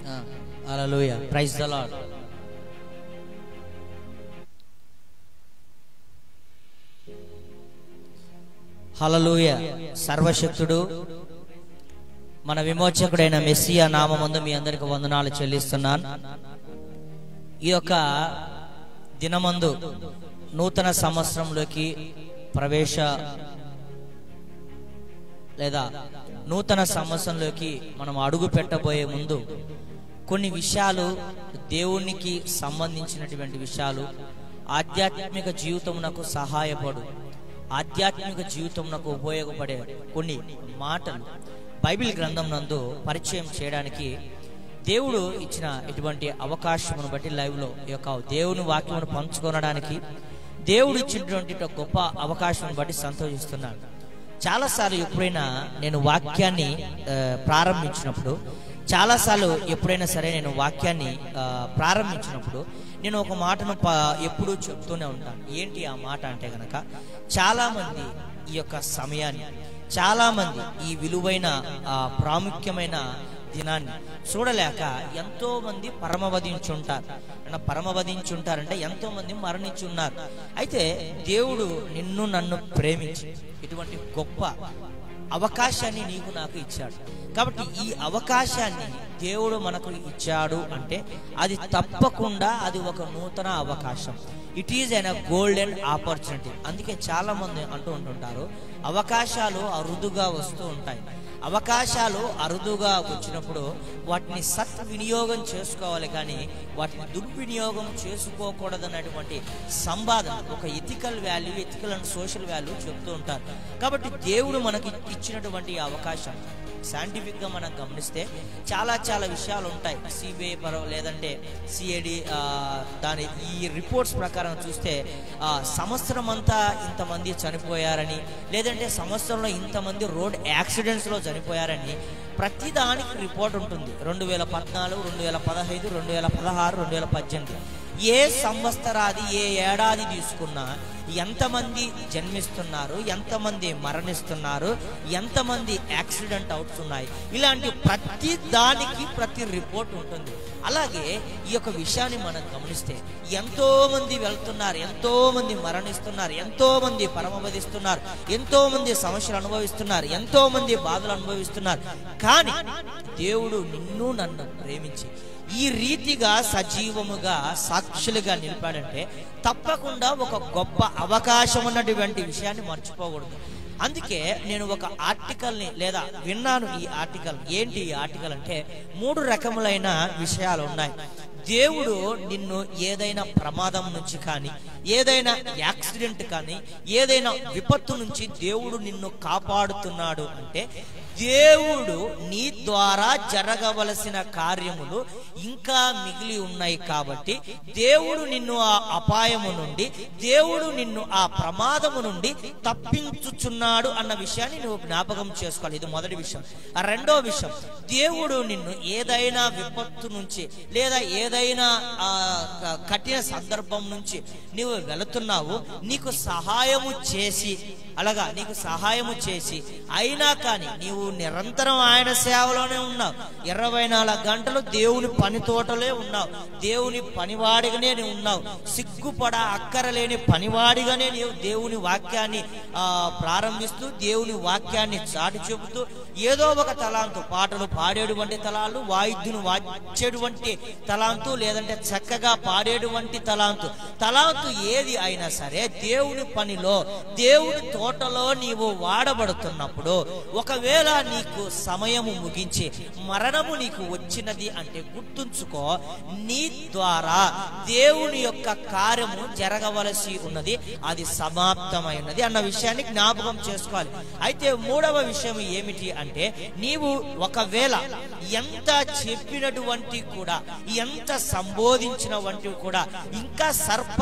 hallelujah praise the lord hallelujah సర్వశక్తుడు మన విమోచకుడైన Messiah నామమందు మీ అందరికి వందనాలు చెల్లిస్తున్నాను ఈ యొక్క దినమందు నూతన సంవత్సరంలోకి ప్రవేశ లేదా నూతన సంవత్సరంలోకి మనం అడుగు పెట్టబోయే ముందు కొన్ని విషయాలు దేవునికి సంబంధించినటువంటి విషయాలు ఆధ్యాత్మిక జీవితమునకు సహాయపడు ఆధ్యాత్మిక జీవితమునకు ఉపయోగపడే కొన్ని మాటలు బైబిల్ గ్రంథం నందు పరిచయం చేయడానికి దేవుడు ఇచ్చిన ఇటువంటి అవకాశమును బట్టి లైవ్లో ఈ యొక్క దేవుని వాక్యమును పంచుకొనడానికి దేవుడు ఇచ్చినటువంటి ఒక గొప్ప అవకాశం బట్టి సంతోషిస్తున్నాను చాలాసార్లు ఎప్పుడైనా నేను వాక్యాన్ని ఆ, ప్రారంభించినప్పుడు చాలాసార్లు ఎప్పుడైనా సరే నేను వాక్యాన్ని ఆ, ప్రారంభించినప్పుడు నేను ఒక మాటను ప ఎప్పుడూ చెప్తూనే ఉంటాను ఏంటి ఆ మాట అంటే గనక చాలామంది ఈ యొక్క సమయాన్ని చాలామంది ఈ విలువైన ఆ, ప్రాముఖ్యమైన దినాన్ని చూడలేక ఎంతో మంది పరమవధించుంటారు అంటే పరమవధించుంటారంటే ఎంతో మంది మరణించున్నారు అయితే దేవుడు నిన్ను నన్ను ప్రేమించి ఇటువంటి గొప్ప అవకాశాన్ని నీకు నాకు ఇచ్చాడు కాబట్టి ఈ అవకాశాన్ని దేవుడు మనకు ఇచ్చాడు అంటే అది తప్పకుండా అది ఒక నూతన అవకాశం it is an golden opportunity అందుకే చాలా మంది అంటూ ఉంటుంటారు అవకాశాలు అరుదుగా వస్తూ ఉంటాయి అవకాశాలు అరుదుగా వచ్చినప్పుడు వాటిని సద్వినియోగం చేసుకోవాలి కానీ వాటిని దుర్వినియోగం చేసుకోకూడదన్నటువంటి సంవాదన ఒక ethical value ethical and social value చెప్తూ ఉంటారు కాబట్టి దేవుడు మనకి ఇచ్చినటువంటి ఈ అవకాశం సైంటిఫిక్ గా మనం గమనిస్తే చాలా చాలా విషయాలు ఉంటాయి సిబిఐ పరం లేదంటే సిఐడి దాని ఈ రిపోర్ట్స్ ప్రకారం చూస్తే ఆ, సంవత్సరం అంతా ఇంతమంది చనిపోయారని లేదంటే సంవత్సరంలో ఇంతమంది రోడ్ యాక్సిడెంట్స్ లో చనిపోయారని ప్రతి దానికి రిపోర్ట్ ఉంటుంది రెండు వేల పద్నాలుగు రెండు వేల పదహైదు రెండు వేల పదహారు రెండు వేల పద్దెనిమిది ఏ సంవత్సరాది ఏ ఏడాది తీసుకున్నా ఎంతమంది జన్మిస్తున్నారు ఎంతమంది మరణిస్తున్నారు ఎంతమంది యాక్సిడెంట్ అవుతున్నాయి ఇలాంటి ప్రతి దానికి ప్రతి రిపోర్ట్ ఉంటుంది అలాగే ఈ యొక్క విషయాన్ని మనం గమనిస్తే ఎంతో మంది వెళ్తున్నారు ఎంతో మంది మరణిస్తున్నారు ఎంతో మంది పరమవధిస్తున్నారు ఎంతో మంది సమస్యలు అనుభవిస్తున్నారు ఎంతో మంది బాధలు అనుభవిస్తున్నారు కానీ దేవుడు నిన్ను నన్ను ప్రేమించి ఈ రీతిగా సజీవముగా సాక్షులుగా నిలిపాడంటే తప్పకుండా ఒక గొప్ప అవకాశం ఉన్నటువంటి విషయాన్ని మర్చిపోకూడదు అందుకే నేను ఒక ఆర్టికల్ని లేదా విన్నాను ఈ ఆర్టికల్ ఏంటి ఈ ఆర్టికల్ అంటే మూడు రకములైన విషయాలు ఉన్నాయి దేవుడు నిన్ను ఏదైనా ప్రమాదం నుంచి కానీ ఏదైనా యాక్సిడెంట్ కానీ ఏదైనా విపత్తు నుంచి దేవుడు నిన్ను కాపాడుతున్నాడు అంటే దేవుడు నీ ద్వారా జరగవలసిన కార్యములు ఇంకా మిగిలి ఉన్నాయి కాబట్టి దేవుడు నిన్ను ఆ అపాయము నుండి దేవుడు నిన్ను ఆ ప్రమాదము నుండి తప్పించుచున్నాడు అన్న విషయాన్ని నువ్వు జ్ఞాపకం చేసుకోవాలి ఇది మొదటి విషయం ఆ రెండో విషయం దేవుడు నిన్ను ఏదైనా విపత్తు నుంచి లేదా ఏదైనా ఆ, కఠిన సందర్భం నుంచి నీవు వెళుతున్నావు నీకు సహాయము చేసి అలాగా నీకు సహాయము చేసి అయినా కానీ నీవు నిరంతరం ఆయన సేవలోనే ఉన్నావు ఇరవై నాలుగు గంటలు దేవుని పని తోటలే ఉన్నావు దేవుని పనివాడిగానే నీవు ఉన్నావు సిగ్గుపడ అక్కరలేని పనివాడిగానే నీవు దేవుని వాక్యాన్ని ఆ, ప్రారంభిస్తూ దేవుని వాక్యాన్ని చాటి చెబుతూ ఏదో ఒక తలాంతు పాటలు పాడేటువంటి తలాలు వాయిద్యును వాచేటువంటి తలాంతు లేదంటే చక్కగా పాడేటువంటి తలాంతు తలాంతు ఏది అయినా సరే దేవుని పనిలో దేవుని తోటలో నీవు వాడబడుతున్నప్పుడు ఒకవేళ నీకు సమయము ముగించి మరణము నీకు వచ్చినది అంటే గుర్తుంచుకో నీ ద్వారా దేవుని యొక్క కార్యము జరగవలసి ఉన్నది అది సమాప్తమైనది అన్న విషయాన్ని జ్ఞాపకం చేసుకోవాలి అయితే మూడవ విషయం ఏమిటి అంటే నీవు ఒకవేళ ఎంత చెప్పినటువంటి కూడా ఎంత సంబోధించిన వంటివి కూడా ఇంకా సర్ప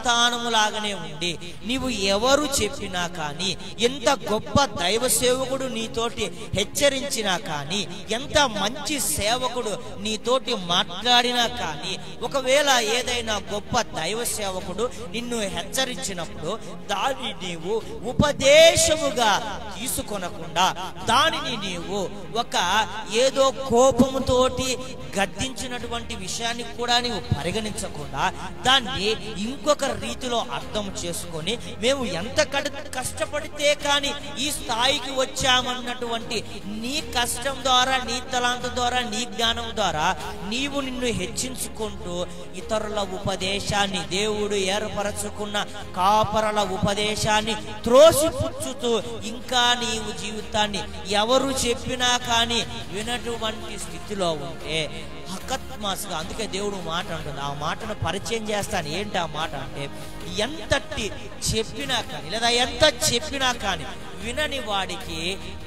సంతానములాగానే ఉండి నీవు ఎవరు చెప్పినా కానీ ఎంత గొప్ప దైవ సేవకుడు నీతోటి హెచ్చరించినా కానీ ఎంత మంచి సేవకుడు నీతోటి మాట్లాడినా కానీ ఒకవేళ ఏదైనా గొప్ప దైవ సేవకుడు నిన్ను హెచ్చరించినప్పుడు దాన్ని నీవు ఉపదేశముగా తీసుకొనకుండా దానిని నీవు ఒక ఏదో కోపముతోటి గద్దించినటువంటి విషయాన్ని కూడా నీవు పరిగణించకుండా దాన్ని ఇంకొక రీతిలో అర్థం చేసుకొని మేము ఎంత కడు కష్టపడితే కానీ ఈ స్థాయికి వచ్చామన్నటువంటి నీ కష్టం ద్వారా నీ తలాంత ద్వారా నీ జ్ఞానం ద్వారా నీవు నిన్ను హెచ్చించుకుంటూ ఇతరుల ఉపదేశాన్ని దేవుడు ఏర్పరచుకున్న కాపరల ఉపదేశాన్ని త్రోసిపుచ్చుతూ ఇంకా నీవు జీవితాన్ని ఎవరు చెప్పినా కానీ వినటువంటి స్థితిలో ఉంటే హకత్మాస్గా అందుకే దేవుడు మాట అంటుంది ఆ మాటను పరిచయం చేస్తాను ఏంటి ఆ మాట అంటే ఎంతటి చెప్పినా కానీ లేదా ఎంత చెప్పినా కానీ వినని వాడికి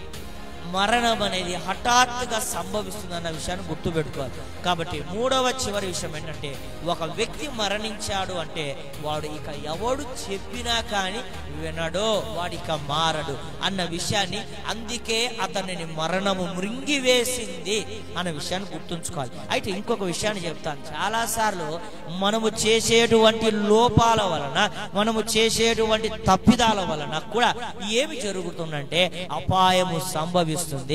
మరణం అనేది హఠాత్తుగా సంభవిస్తుందన్న విషయాన్ని గుర్తుపెట్టుకోవాలి కాబట్టి మూడవ చివరి విషయం ఏంటంటే ఒక వ్యక్తి మరణించాడు అంటే వాడు ఇక ఎవడు చెప్పినా కానీ వినడో వాడిక మారడు అన్న విషయాన్ని అందుకే అతనిని మరణము మృంగివేసింది అన్న విషయాన్ని గుర్తుంచుకోవాలి అయితే ఇంకొక విషయాన్ని చెప్తాను చాలాసార్లు మనము చేసేటువంటి లోపాల వలన మనము చేసేటువంటి తప్పిదాల వలన కూడా ఏమి జరుగుతుందంటే అపాయము సంభవిస్తుంది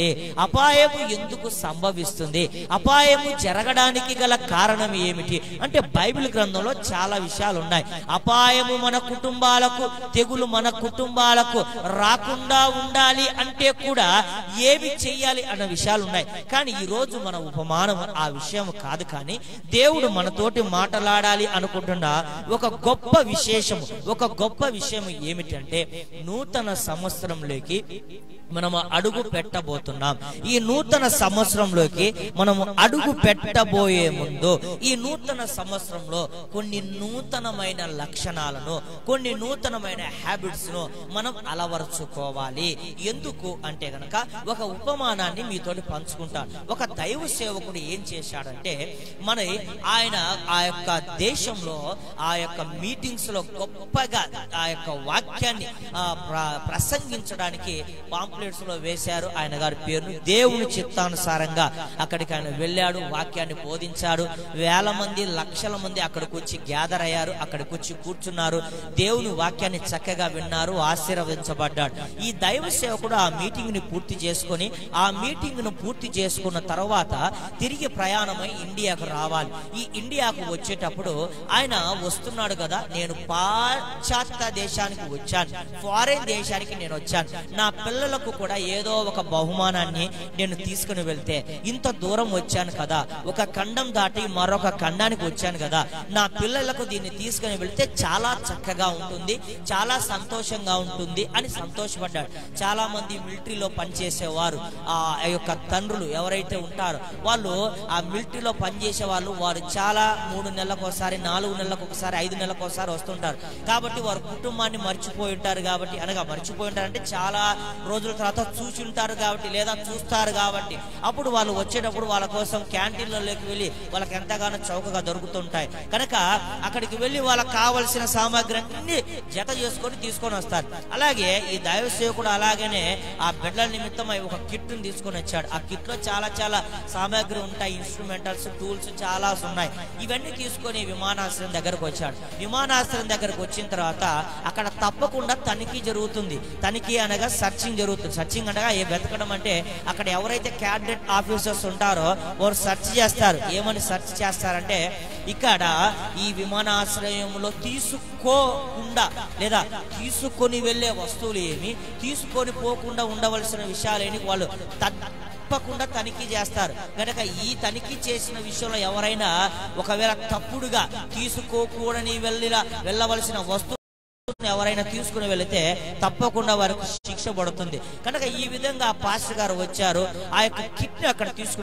అపాయము ఎందుకు సంభవిస్తుంది అపాయము జరగడానికి గల కారణం ఏమిటి అంటే బైబిల్ గ్రంథంలో చాలా విషయాలు ఉన్నాయి అపాయము మన కుటుంబాలకు తెగులు మన కుటుంబాలకు రాకుండా ఉండాలి అంటే కూడా ఏమి చెయ్యాలి అన్న విషయాలు ఉన్నాయి కానీ ఈ రోజు మన ఉపమానం ఆ విషయం కాదు కానీ దేవుడు మనతోటి మాట్లాడాలి అనుకుంటున్న ఒక గొప్ప విశేషము ఒక గొప్ప విషయం ఏమిటంటే నూతన సంవత్సరంలోకి మనము అడుగు పెట్టబోతున్నాం ఈ నూతన సంవత్సరంలోకి మనము అడుగు పెట్టబోయే ముందు ఈ నూతన సంవత్సరంలో కొన్ని నూతనమైన లక్షణాలను కొన్ని నూతనమైన హ్యాబిట్స్ ను మనం అలవరుచుకోవాలి ఎందుకు అంటే గనక ఒక ఉపమానాన్ని మీతోటి పంచుకుంటాను ఒక దైవ సేవకుడు ఏం చేశాడంటే మన ఆయన ఆ యొక్క దేశంలో ఆ యొక్క మీటింగ్స్ లో గొప్పగా ఆ యొక్క వాక్యాన్ని ఆ, ప్ర- ప్రసంగించడానికి పాంప్లెట్స్ లో వేశారు ఆయన గారి పేరును దేవుని చిత్తానుసారంగా అక్కడికి ఆయన వెళ్ళాడు వాక్యాన్ని బోధించాడు వేల మంది లక్షల మంది అక్కడికి వచ్చి గ్యాదర్ అయ్యారు అక్కడికి వచ్చి కూర్చున్నారు దేవుని వాక్యాన్ని చక్కగా విన్నారు ఆశీర్వదించబడ్డాడు ఈ దైవ సేవకుడు ఆ మీటింగ్ ని పూర్తి చేసుకొని ఆ మీటింగ్ ను పూర్తి చేసుకున్న తర్వాత తిరిగి ప్రయాణమై ఇండియాకు రావాలి ఈ ఇండియాకు వచ్చేటప్పుడు ఆయన వస్తున్నాడు కదా నేను పాశ్చాత్య దేశానికి వచ్చాను ఫారెన్ దేశానికి నేను వచ్చాను నా పిల్లలకు కూడా ఏదో ఒక బహుమానాన్ని నేను తీసుకుని వెళ్తే ఇంత దూరం వచ్చాను కదా ఒక ఖండం దాటి మరొక ఖండానికి వచ్చాను కదా నా పిల్లలకు దీన్ని తీసుకుని వెళ్తే చాలా చక్కగా ఉంటుంది చాలా సంతోషంగా ఉంటుంది అని సంతోషపడ్డాడు చాలా మంది మిలిటరీలో పనిచేసేవారు ఆ యొక్క తండ్రులు ఎవరైతే ఉంటారో వాళ్ళు ఆ మిలిటరీలో పనిచేసే వాళ్ళు వారు చాలా మూడు నెలలకు ఒకసారి నాలుగు నెలలకు ఒకసారి ఐదు నెలలకు ఒకసారి వస్తుంటారు కాబట్టి వారు కుటుంబాన్ని మర్చిపోయి ఉంటారు కాబట్టి అనగా మర్చిపోయి ఉంటారు అంటే చాలా రోజుల తర్వాత చూసి ఉంటారు కాబట్టి లేదా చూస్తారు కాబట్టి అప్పుడు వాళ్ళు వచ్చేటప్పుడు వాళ్ళ కోసం క్యాంటీన్లలోకి వెళ్ళి వాళ్ళకి ఎంతగానో చౌకగా దొరుకుతుంటాయి కనుక అక్కడికి వెళ్ళి వాళ్ళకి కావలసిన సామాగ్రి అన్ని జత చేసుకొని తీసుకొని వస్తారు అలాగే ఈ దైవ సేవకుడు అలాగనే ఆ బిడ్డల నిమిత్తమై ఒక కిట్ను తీసుకొని వచ్చాడు ఆ కిట్ లో చాలా చాలా సామాగ్రి ఉంటాయి ఇన్స్ట్రుమెంటల్స్ టూల్స్ చాలా ఉన్నాయి ఇవన్నీ తీసుకొని విమానాశ్రయం దగ్గరకు వచ్చాడు విమానాశ్రయం దగ్గరకు వచ్చిన తర్వాత అక్కడ తప్పకుండా తనిఖీ జరుగుతుంది తనిఖీ అనగా సర్చింగ్ జరుగుతుంది సర్చింగ్ అనగా ఏ వెతకడం అంటే అక్కడ ఎవరైతే క్యాడెట్ ఆఫీసర్స్ ఉంటారో వారు సెర్చ్ చేస్తారు ఏమని సెర్చ్ చేస్తారంటే ఇక్కడ ఈ విమానాశ్రయంలో తీసుకోకుండా లేదా తీసుకొని వెళ్ళే వస్తువులు ఏమి తీసుకొని పోకుండా ఉండవలసిన విషయాలేని వాళ్ళు తప్పకుండా తనిఖీ చేస్తారు కనుక ఈ తనిఖీ చేసిన విషయంలో ఎవరైనా ఒకవేళ తప్పుడుగా తీసుకోకూడని వెళ్ళిన వెళ్ళవలసిన వస్తువు ఎవరైనా తీసుకుని వెళితే తప్పకుండా వారికి శిక్ష పడుతుంది కనుక ఈ విధంగా ఆ పాస్టర్ గారు వచ్చారు ఆ యొక్క కిట్ అక్కడ తీసుకుని